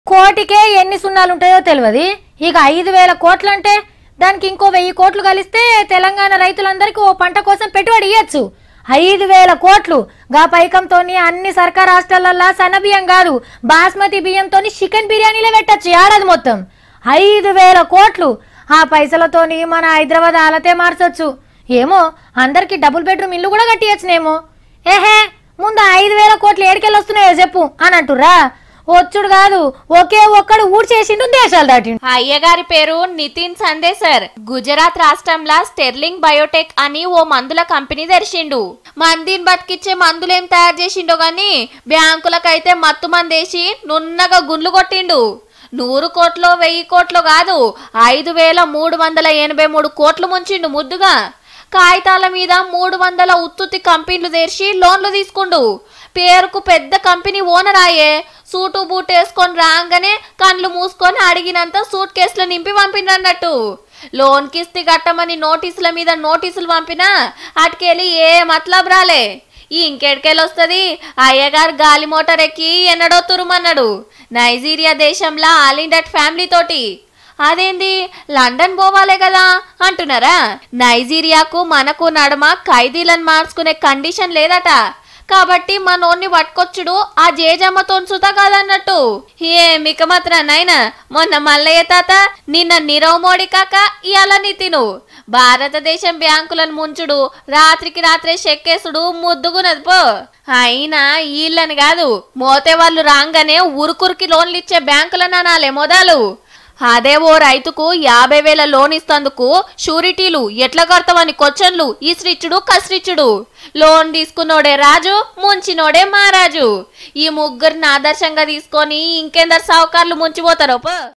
కోటికే ఎన్ని సున్నాలు ఉంటాయో తెలియదు ఇక ఐదు వేల కోట్లంటే దానికి ఇంకో వెయ్యి కోట్లు కలిస్తే తెలంగాణ రైతులందరికీ ఓ పంట కోసం పెట్టుబడి ఇవ్వచ్చు ఐదు వేల కోట్లు గా పైకంతోని అన్ని సర్కార్ హాస్టళ్లల్లా సన్న బియ్యం కాదు బాస్మతి బియ్యంతోని చికెన్ బిర్యానీలే పెట్టచ్చు ఏడాది మొత్తం ఐదు వేల కోట్లు ఆ పైసలతోని మన హైదరాబాద్ ఆలతే మార్చొచ్చు ఏమో అందరికి డబుల్ బెడ్రూమ్ ఇల్లు కూడా కట్టియచ్చునేమో ఏహే ముందు ఐదు వేల కోట్లు ఏడికెళ్ళి వస్తున్నాయో చెప్పు అని అంటుర్రా వచ్చుడు కాదు ఒకే ఒక్కడు ఊడ్చేసిండు దేశాలు దాటిండు అయ్యగారి పేరు నితిన్ సందేశర్ గుజరాత్ రాష్ట్రంలో స్టెర్లింగ్ బయోటెక్ అని ఓ మందుల కంపెనీ తెరిచిండు మందిని బతికిచ్చే మందులేం తయారు చేసిండో గాని బ్యాంకులకైతే మత్తు మందేసి నున్నగా గుండ్లు కొట్టిండు నూరు కోట్లో వెయ్యి కోట్లు కాదు ఐదు వేల మూడు వందల ఎనభై మూడు కోట్లు ముంచిండు ముద్దుగా కాగితాల మీద మూడు వందల ఉత్తుత్తి కంపెనీలు తెరిచి లోన్లు తీసుకుండు పేరుకు పెద్ద కంపెనీ ఓనర్ ఆయే సూటు బూట్ వేసుకొని రాగానే కండ్లు మూసుకొని అడిగినంత సూట్ కేసులు నింపి పంపిండన్నట్టు లోన్ కిస్తి కట్టమని నోటీసుల మీద నోటీసులు పంపినా అటుకెళ్ళి ఏ మతలబ్ రాలే ఈ ఇంకెడికెళ్ళి వస్తుంది అయ్యగారు గాలి మోటార్ ఎక్కి ఎన్నడో తురుమన్నాడు నైజీరియా దేశంలో ఆల్ ఇండట్ ఫ్యామిలీ తోటి అదేంది లండన్ పోవాలే కదా అంటున్నారా నైజీరియాకు మనకు నడమ ఖైదీలను మార్చుకునే కండిషన్ లేదట కాబట్టి మనోన్ని పట్టుకొచ్చుడు ఆ జేజమ్మతో సుత కాదన్నట్టు ఏ మిక మాత్రం నాయన మొన్న మల్లయ్య తాత నిన్న నీరవ్ మోడీ కాక ఇయాల నితిను భారతదేశం బ్యాంకులను ముంచుడు రాత్రికి రాత్రే చెక్కేసుడు ముద్దుగున్నది పో అయినా వీళ్ళని కాదు మోతే వాళ్ళు రాగానే ఉరుకురికి లోన్లు ఇచ్చే బ్యాంకులను అనాలే మొదలు అదే ఓ రైతుకు యాభై వేల లోన్ ఇస్తందుకు షూరిటీలు ఎట్లా కడతావని క్వశ్చన్లు ఇస్రిచ్చుడు కసిరిచ్చుడు లోన్ తీసుకున్నోడే రాజు ముంచినోడే మహారాజు ఈ ముగ్గురిని ఆదర్శంగా తీసుకొని ఇంకెందరు సావుకారులు ముంచిపోతారో పో